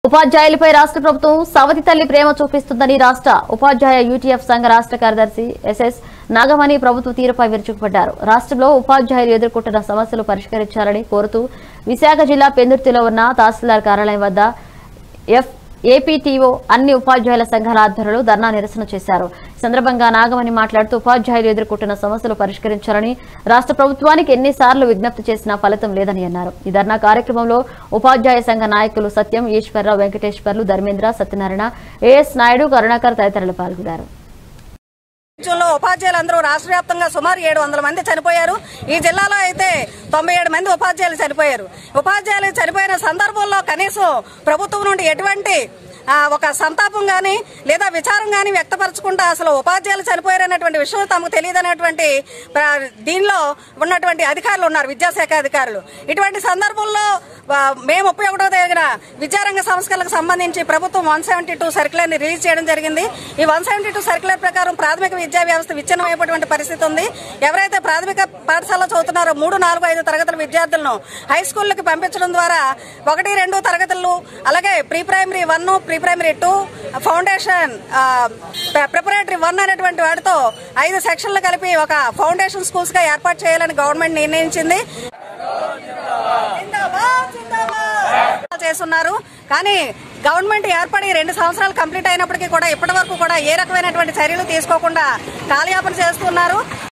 ఉపాధ్యాయులపై రాష్ట్ర ప్రభుత్వం సవతి తల్లి ప్రేమ చూపిస్తుందని రాష్ట్ర ఉపాధ్యాయ యూటీఎఫ్ సంఘ రాష్ట్ర కార్యదర్శి ఎస్ఎస్ నాగమణి ప్రభుత్వ తీరుపై విరుచుకుపడ్డారు రాష్ట్రంలో ఉపాధ్యాయులు ఎదుర్కొంటున్న సమస్యలు పరిష్కరించాలని కోరుతూ విశాఖ జిల్లా పెందుర్తిలో ఉన్న తహసీల్దార్ కార్యాలయం వద్ద ఎఫ్ ఏపీటీఓ అన్ని ఉపాధ్యాయుల సంఘాల ఆధ్వర్యంలో ధర్నా నిరసన చేశారు ఈ సందర్భంగా నాగమణి మాట్లాడుతూ ఉపాధ్యాయులు ఎదుర్కొంటున్న సమస్యలు పరిష్కరించాలని రాష్ట్ర ప్రభుత్వానికి ఎన్నిసార్లు విజ్ఞప్తి చేసినా ఫలితం లేదని అన్నారు ఈ ధర్నా కార్యక్రమంలో ఉపాధ్యాయ సంఘ నాయకులు సత్యం ఈశ్వరరావు వెంకటేశ్వర్లు ధర్మేంద్ర సత్యనారాయణ ఏఎస్ నాయుడు కరుణాకర్ తదితరులు పాల్గొన్నారు రాజ్యంలో ఉపాధ్యాయులందరూ రాష్ట్ర వ్యాప్తంగా సుమారు ఏడు వందల మంది చనిపోయారు ఈ జిల్లాలో అయితే తొంభై ఏడు మంది ఉపాధ్యాయులు చనిపోయారు ఉపాధ్యాయులు చనిపోయిన సందర్భంలో కనీసం ప్రభుత్వం నుండి ఎటువంటి ఆ, ఒక సంతాపం గాని లేదా విచారం గాని వ్యక్తపరచకుండా అసలు ఉపాధ్యాయులు చనిపోయారనేటువంటి విషయం తమకు తెలియదనేటువంటి ప్ర- దీనిలో ఉన్నటువంటి అధికారులు ఉన్నారు విద్యాశాఖ అధికారులు ఇటువంటి సందర్భంలో ఆ, మే ముప్పై ఒకటో తేదీన విద్యారంగ సంస్కరణలకు సంబంధించి ప్రభుత్వం వన్ సెవెంటీ టూ సర్క్యులర్ ని రిలీజ్ చేయడం జరిగింది ఈ వన్ సెవెంటీ టూ సర్క్యులర్ ప్రకారం ప్రాథమిక విద్యా వ్యవస్థ విచ్ఛిన్నమైనటువంటి పరిస్థితి ఉంది ఎవరైతే ప్రాథమిక పాఠశాలలో చదువుతున్నారో మూడు నాలుగు ఐదు తరగతుల విద్యార్థులను హై స్కూళ్ళకి పంపించడం ద్వారా ఒకటి రెండు తరగతులు అలాగే pre primary one pre primary two foundation preparatory one అనేటువంటి వాటితో ఐదు సెక్షన్లు కలిపి ఒక ఫౌండేషన్ స్కూల్స్ గా ఏర్పాటు చేయాలని గవర్నమెంట్ నిర్ణయించింది జిందాబాద్, జిందాబాద్ చేస్తున్నారు కానీ గవర్నమెంట్ ఏర్పడి రెండు సంవత్సరాలు కంప్లీట్ అయినప్పటికీ కూడా ఇప్పటి వరకు కూడా ఏ రకమైనటువంటి చర్యలు తీసుకోకుండా కాలయాపన చేస్తున్నారు